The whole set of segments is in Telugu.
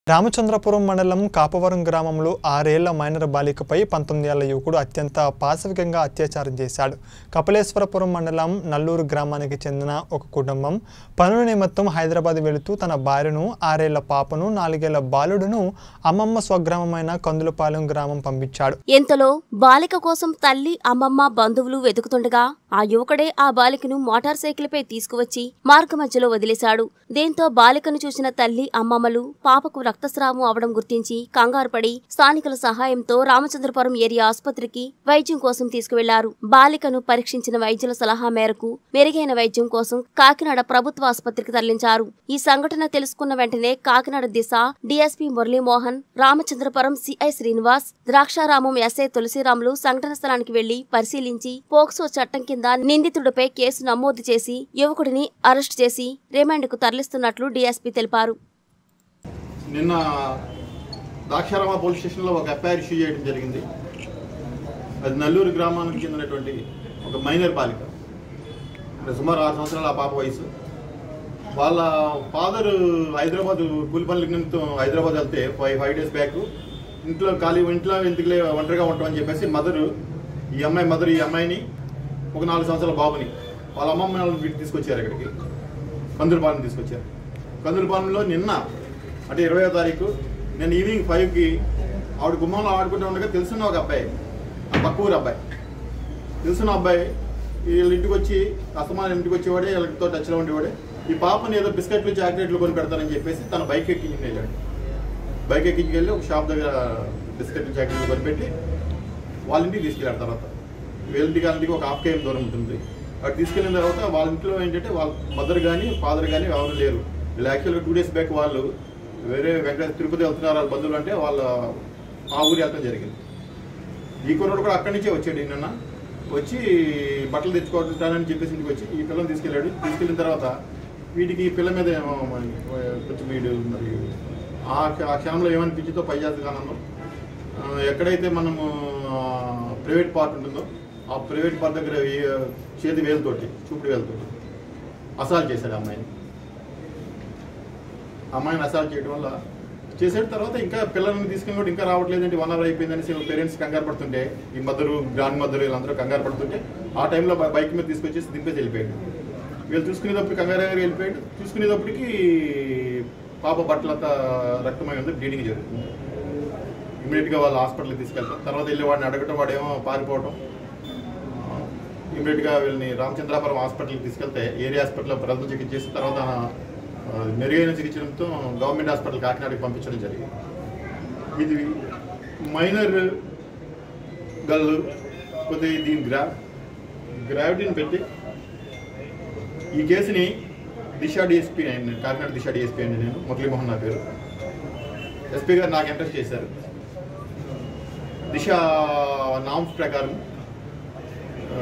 రామచంద్రపురం మండలం కాపవరం గ్రామంలో ఆరేళ్ల మైనర్ బాలికపై పంతొమ్మిది ఏళ్ల యువకుడు అత్యంత పాశవికంగా అత్యాచారం చేశాడు కపిలేశ్వరపురం మండలం నల్లూరు గ్రామానికి చెందిన ఒక కుటుంబం పనుల నిమిత్తం హైదరాబాద్ వెళుతూ తన భార్యను ఆరేళ్ల పాపను నాలుగేళ్ల బాలుడును అమ్మమ్మ స్వగ్రామమైన కందులపాలెం గ్రామం పంపించాడు ఎంతలో బాలిక కోసం తల్లి అమ్మమ్మ బంధువులు వెతుకుతుండగా ఆ యువకుడే ఆ బాలికను మోటార్ సైకిల్పై తీసుకువచ్చి మార్గ మధ్యలో వదిలేశాడు దీంతో బాలికను చూసిన తల్లి అమ్మమ్మలు పాపకు రక్తస్రావం అవడం గుర్తించి కంగారు పడి స్థానికుల సహాయంతో రామచంద్రపురం ఏరియా ఆసుపత్రికి వైద్యం కోసం తీసుకువెళ్లారు బాలికను పరీక్షించిన వైద్యుల సలహా మేరకు మెరుగైన వైద్యం కోసం కాకినాడ ప్రభుత్వ ఆసుపత్రికి తరలించారు ఈ సంఘటన తెలుసుకున్న వెంటనే Kakinada Disha DSP Muralimohan Ramachandrapuram CI Srinivas Draksharamam SI Tulasiramulu సంఘటన స్థలానికి వెళ్లి పరిశీలించి పోక్సో చట్టం కింద నిందితుడిపై కేసు నమోదు చేసి యువకుడిని అరెస్టు చేసి రిమాండ్కు తరలిస్తున్నట్లు డీఎస్పీ తెలిపారు నిన్న దాక్షారామ పోలీస్ స్టేషన్లో ఒక ఎఫ్ఐఆర్ ఇష్యూ చేయడం జరిగింది అది నల్లూరు గ్రామానికి చెందినటువంటి ఒక మైనర్ బాలిక అంటే సుమారు ఆరు సంవత్సరాల ఆ పాప వయసు వాళ్ళ ఫాదర్ హైదరాబాద్ కూలి పనుల నిమిత్తం హైదరాబాద్ వెళ్తే ఫైవ్ ఫైవ్ డేస్ బ్యాక్ ఇంట్లో ఖాళీ ఇంట్లో ఎందుకులే ఒంటరిగా ఉంటామని చెప్పేసి మదరు ఈ అమ్మాయి మదర్ ఈ అమ్మాయిని ఒక నాలుగు సంవత్సరాల బాబుని వాళ్ళ అమ్మమ్మ వాళ్ళని వీటికి తీసుకొచ్చారు ఇక్కడికి కందులపాలెం తీసుకొచ్చారు కందులపాలెంలో నిన్న అంటే ఇరవయో తారీఖు నేను ఈవినింగ్ ఫైవ్కి ఆవిడ గుమ్మంలో ఆడుకుంటూ ఉండగా తెలిసిన ఒక అబ్బాయి ఆ పక్క ఊరు అబ్బాయి తెలిసిన అబ్బాయి వీళ్ళ ఇంటికి వచ్చి అస్తమానం ఇంటికి వచ్చేవాడే వీళ్ళతో టచ్లో ఉండేవాడే ఈ పాపని ఏదో బిస్కెట్లు చాక్లెట్లు కొని పెడతారని చెప్పేసి తన బైక్ ఎక్కించుకుని వెళ్ళాడు బైక్ ఎక్కించుకు వెళ్ళి ఒక షాప్ దగ్గర బిస్కెట్లు చాక్లెట్లు కొనిపెట్టి వాళ్ళ ఇంటికి తీసుకెళ్ళాడు తర్వాత వీళ్ళ ఇంటికి వాళ్ళ ఇంటికి ఒక హాఫ్ కేఎం దూరం ఉంటుంది అక్కడ తీసుకెళ్ళిన తర్వాత వాళ్ళ ఇంట్లో ఏంటంటే వాళ్ళ మదర్ కానీ ఫాదర్ కానీ ఎవరు లేరు వీళ్ళు యాక్చువల్గా టూ డేస్ బ్యాక్ వాళ్ళు వేరే వెంకట తిరుపతి వెళ్తున్నారు వాళ్ళ బంధువులు అంటే వాళ్ళ ఆ ఊరు వెళ్ళడం జరిగింది ఈ కుర్రాడు కూడా అక్కడి నుంచే వచ్చాడు నిన్న వచ్చి బట్టలు తెచ్చుకోవడానని చెప్పేసి ఇంటికి వచ్చి ఈ పిల్లని తీసుకెళ్ళాడు తీసుకెళ్ళిన తర్వాత వీటికి ఈ పిల్ల మీద ఏమో మరి కొంచెం వీడు మరి ఆ ఆ క్షణంలో ఏమనిపించిందో పై జాతి ఆనందం ఆ, ఎక్కడైతే మనము ప్రైవేట్ పార్ట్ ఉంటుందో ఆ ప్రైవేట్ పార్ట్ దగ్గర ఏ- చేతి వేలుతోటి చూపుడు వేలుతోటి అసాల్ట్ చేశాడు ఆ అమ్మాయిని అమ్మాయిని అసాల్ట్ చేయడం వల్ల చేసిన తర్వాత ఇంకా పిల్లల్ని తీసుకుని కూడా ఇంకా రావట్లేదంటే వన్ అవర్ అయిపోయిందని పేరెంట్స్ కంగారు పడుతుంటే ఈ మదరు గ్రాండ్ మదరు వీళ్ళందరూ కంగారు పడుతుంటే ఆ టైంలో బై- బైక్ మీద తీసుకొచ్చేసి దింపేసి వెళ్ళిపోయాడు వీళ్ళు చూసుకునేటప్పుడు కంగారు గారు వెళ్ళిపోయాడు చూసుకునేటప్పటికి పాప బట్టలంతా రక్తమై ఉంది బ్లీడింగ్ జరుగుతుంది ఇమీడియట్గా వాళ్ళు హాస్పిటల్కి తీసుకెళ్తాం తర్వాత వెళ్ళి వాడిని అడగటం వాడేమో పారిపోవటం ఇమీడియట్గా వీళ్ళని రామచంద్రాపురం హాస్పిటల్కి తీసుకెళ్తే ఏరియా హాస్పిటల్లో ప్రజలు చికిత్స చేసి తర్వాత ఆ, మెరుగైన చికిత్సలతో గవర్నమెంట్ హాస్పిటల్ కాకినాడకి పంపించడం జరిగింది ఇది మైనర్ గర్ల్ కొద్దిగా దీని గ్రా గ్రావిటీని పెట్టి ఈ కేసుని దిశ డిఎస్పీ అండి కాకినాడ దిశ డిఎస్పీ అండి నేను మురళీమోహన్ నా పేరు ఎస్పీ గారు నాకు ఎంటర్ చేశారు దిశ నామ్స్ ప్రకారం ఆ,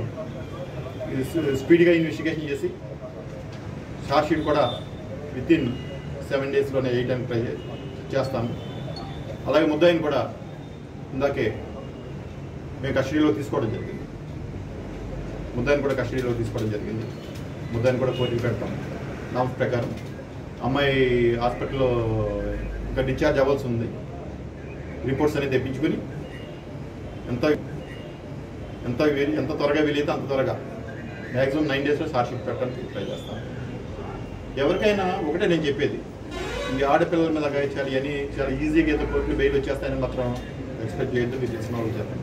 ఇది స్- స్పీడ్గా ఇన్వెస్టిగేషన్ చేసి ఛార్జ్ షీట్ కూడా విత్ ఇన్ సెవెన్ డేస్లోనే వేయడానికి ట్రై చే- చేస్తాను అలాగే ముద్దాయిని కూడా ఇందాకే మేము కస్టడీలో తీసుకోవడం జరిగింది ముద్దాయిని కూడా కస్టడీలో తీసుకోవడం జరిగింది ముద్దాయిని కూడా కోర్టుకి పెడతాం నామ్స్ ప్రకారం అమ్మాయి హాస్పిటల్లో ఇంకా డిశ్చార్జ్ అవ్వాల్సి ఉంది రిపోర్ట్స్ అనేది తెప్పించుకొని ఎంత ఎంత వీలు ఎంత త్వరగా వీలైతే అంత త్వరగా మ్యాక్సిమం నైన్ డేస్లో షార్ట్షీట్ పెట్టడానికి ట్రై చేస్తాను ఎవరికైనా ఒకటే నేను చెప్పేది ఈ ఆడపిల్లల మీద గాయించాలి అని చాలా ఈజీగా ఏదో కోర్టులు బెయిల్ వచ్చేస్తాయని మాత్రం ఎక్స్పెక్ట్ చేయొద్దు మీకు తెలిసిన వాళ్ళు చెప్పండి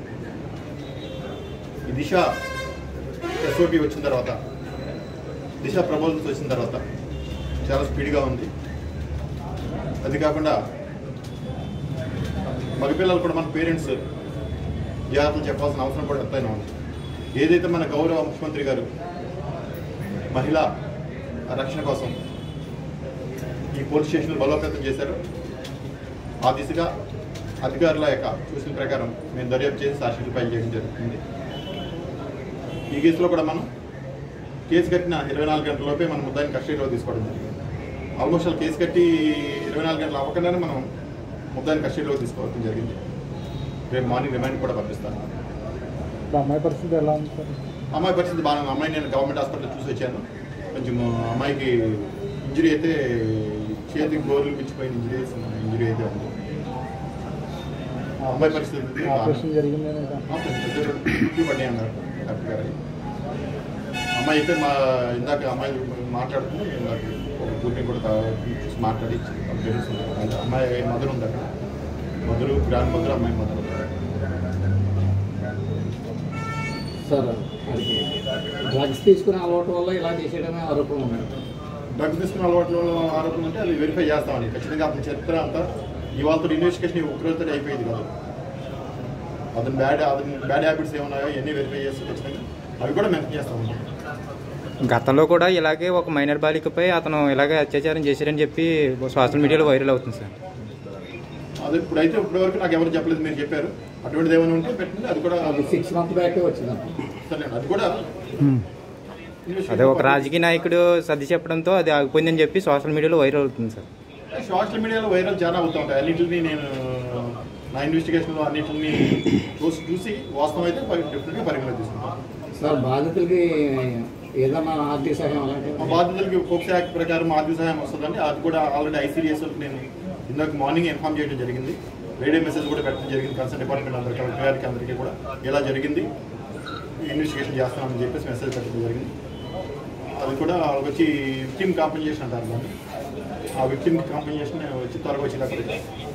ఈ దిశ ఎస్ఓపి వచ్చిన తర్వాత దిశ ప్రపోజల్స్ వచ్చిన తర్వాత చాలా స్పీడ్గా ఉంది అది కాకుండా మగపిల్లలు కూడా మన పేరెంట్స్ జాగ్రత్తలు చెప్పాల్సిన అవసరం కూడా ఎంతైనా ఉంది ఏదైతే మన గౌరవ ముఖ్యమంత్రి గారు మహిళా రక్షణ కోసం ఈ పోలీస్ స్టేషన్ బలోపేతం చేశారు ఆ దిశగా అధికారుల యొక్క సూచన ప్రకారం మేము దర్యాప్తు చేసి సాక్షులు ఫైల్ చేయడం జరుగుతుంది ఈ కేసులో కూడా మనం కేసు కట్టిన ఇరవై నాలుగు గంటలలోపే మనం ముద్దాయిని కస్టడీలో తీసుకోవడం జరిగింది ఆల్మోస్ట్ అసలు కేసు కట్టి ఇరవై నాలుగు గంటలు అవ్వకుండానే మనం ముద్దాయిని కస్టడీలో తీసుకోవడం జరిగింది రేపు మార్నింగ్ రిమైండ్ కూడా పంపిస్తాను ఇప్పుడు అమ్మాయి పరిస్థితి ఎలా ఉంది సార్ అమ్మాయి పరిస్థితి బాగా ఉంది. అమ్మాయి నేను గవర్నమెంట్ హాస్పిటల్ చూసి వచ్చాను కొంచెం అమ్మాయికి ఇంజరీ అయితే చేతికి గోర్లు పిచ్చిపోయిన ఇంజరీస్ ఇంజరీ అయితే ఉంది ఆ అమ్మాయి పరిస్థితి ఆపరేషన్ జరిగింది అని పడ్డాయి అన్నారు డాక్టర్ గారు అమ్మాయి అయితే మా ఇందాక అమ్మాయి మాట్లాడుతుంది నాకు ఒక కూర్ని కూడా తా- చూసి మాట్లాడి నాకు తెలుస్తుంది అంటే అమ్మాయి మదర్ ఉంది అక్కడ మధురు గ్రాండ్ మధురు అమ్మాయి మదర్ సార్ వాడికి డ్రగ్స్ తీసుకునే అలవాటు వల్ల ఇలా చేసేయడమే ఆరోపణ ఉంది డ్రగ్స్ తీసుకున్న అలవాట్ల వల్ల ఆరోపణ ఉంటే అది వెరిఫై చేస్తామని ఖచ్చితంగా అతని చరిత్ర అంతా ఇవాళతో ఇన్వెస్టిగేషన్ ఒకరోజుతో అయిపోయింది కాదు అతని బ్యాడ్ అతని బ్యాడ్ హ్యాబిట్స్ ఏమున్నాయో ఇవన్నీ వెరిఫై చేస్తే ఖచ్చితంగా అవి కూడా మెన్షన్ చేస్తామండి గతంలో కూడా ఇలాగే ఒక మైనర్ బాలికపై అతను ఇలాగే అత్యాచారం చేశారని చెప్పి సోషల్ మీడియాలో వైరల్ అవుతుంది సార్ అది ఇప్పుడైతే ఇప్పటి వరకు నాకు ఎవరు చెప్పలేదు మీరు చెప్పారు అటువంటిది ఏమైనా ఉంటే పెట్టండి అది కూడా అది సిక్స్ మంత్ బ్యాకే వచ్చిందండి సరేనండి అది కూడా అదే ఒక రాజకీయ నాయకుడు సర్ది చెప్పడంతో అది ఆగిపోయిందని చెప్పి సోషల్ మీడియాలో వైరల్ అవుతుంది సార్ సోషల్ మీడియాలో వైరల్ చాలా అవుతూ ఉంటాయి అన్నింటిని నేను నా ఇన్వెస్టిగేషన్లో అన్నింటిని చూసి చూసి వాస్తవం అయితే డెఫినెట్గా పరిగణలో తీసుకుంటాను సార్ బాధితులకి ఏదన్నా ఆర్థిక సహాయం అలాంటివి మా బాధితులకి పోక్సో యాక్ట్ ప్రకారం ఆర్థిక సహాయం వస్తుందండి అది కూడా ఆల్రెడీ ఐసీడీఎస్ నేను ఇందాక మార్నింగ్ ఇన్ఫార్మ్ చేయడం జరిగింది రేడియో మెసేజ్ కూడా పెట్టడం జరిగింది కన్సర్న్ డిపార్ట్మెంట్ అందరికీ కలెక్టర్ గారికి అందరికీ కూడా ఇలా జరిగింది ఇన్వెస్టిగేషన్ చేస్తున్నామని చెప్పేసి మెసేజ్ పెట్టడం జరిగింది అది కూడా వచ్చి విక్టిమ్ కాంపెన్సేషన్ అంటారు దాన్ని ఆ విక్టిమ్ కాంపెన్సేషన్ వచ్చి త్వరగా వచ్చేటప్పుడు